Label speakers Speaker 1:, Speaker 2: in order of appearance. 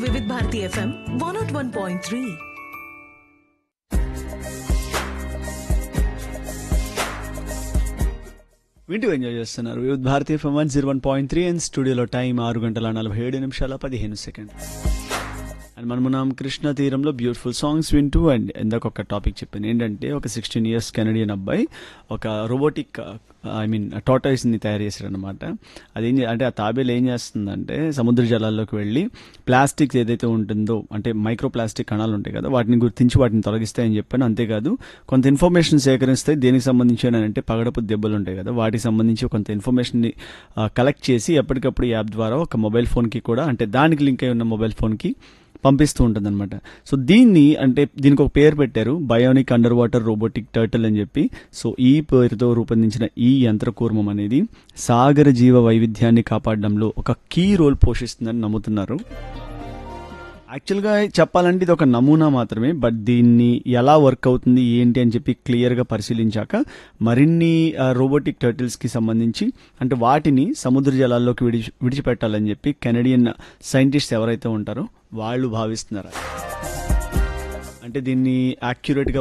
Speaker 1: వివిధ Bharati FM one nought one point three
Speaker 2: వింటూ enjoy చేస్తున్నారు Vividh Bharatiya FM one zero one point three and స్టూడియోలో time ఆరు గంటల నలభై ఏడు నిమిషాల పదిహేను సెకండ్ అండ్ మనం మనం కృష్ణ తీరంలో బ్యూటిఫుల్ సాంగ్స్ వింటూ అండ్ ఇందాక ఒక టాపిక్ చెప్పాను ఏంటంటే ఒక సిక్స్టీన్ ఇయర్స్ కెనడియన్ అబ్బాయి ఒక రోబోటిక్ ఐ మీన్ టాటాయిస్ని తయారు చేశాడు అనమాట అదేం చే- అంటే ఆ తాబేలు ఏం చేస్తుందంటే సముద్ర జలాల్లోకి వెళ్ళి ప్లాస్టిక్ ఏదైతే ఉంటుందో అంటే మైక్రో ప్లాస్టిక్ కణాలు ఉంటాయి కదా వాటిని గుర్తించి వాటిని తొలగిస్తాయని చెప్పాను అంతేకాదు కొంత ఇన్ఫర్మేషన్ సేకరిస్తాయి దేనికి సంబంధించి అని అంటే పగడపు దెబ్బలు ఉంటాయి కదా వాటికి సంబంధించి కొంత ఇన్ఫర్మేషన్ని కలెక్ట్ చేసి ఎప్పటికప్పుడు ఈ యాప్ ద్వారా ఒక మొబైల్ ఫోన్కి కూడా అంటే దానికి లింక్ అయి ఉన్న మొబైల్ ఫోన్కి పంపిస్తూ ఉంటుంది అనమాట సో దీన్ని అంటే దీనికి ఒక పేరు పెట్టారు bionic under water robotic turtle అని చెప్పి సో ఈ పేరుతో రూపొందించిన ఈ యంత్రకూర్మం అనేది సాగర జీవ వైవిధ్యాన్ని కాపాడడంలో ఒక కీ రోల్ పోషిస్తుందని నమ్ముతున్నారు యాక్చువల్గా చెప్పాలంటే ఇది ఒక నమూనా మాత్రమే బట్ దీన్ని ఎలా వర్క్ అవుతుంది ఏంటి అని చెప్పి క్లియర్గా పరిశీలించాక మరిన్ని రోబోటిక్ టర్టిల్స్కి సంబంధించి అంటే వాటిని సముద్ర జలాల్లోకి విడిచి విడిచిపెట్టాలని చెప్పి కెనడియన్ సైంటిస్ట్ ఎవరైతే ఉంటారో వాళ్ళు భావిస్తున్నారు అంటే దీన్ని యాక్యురేట్గా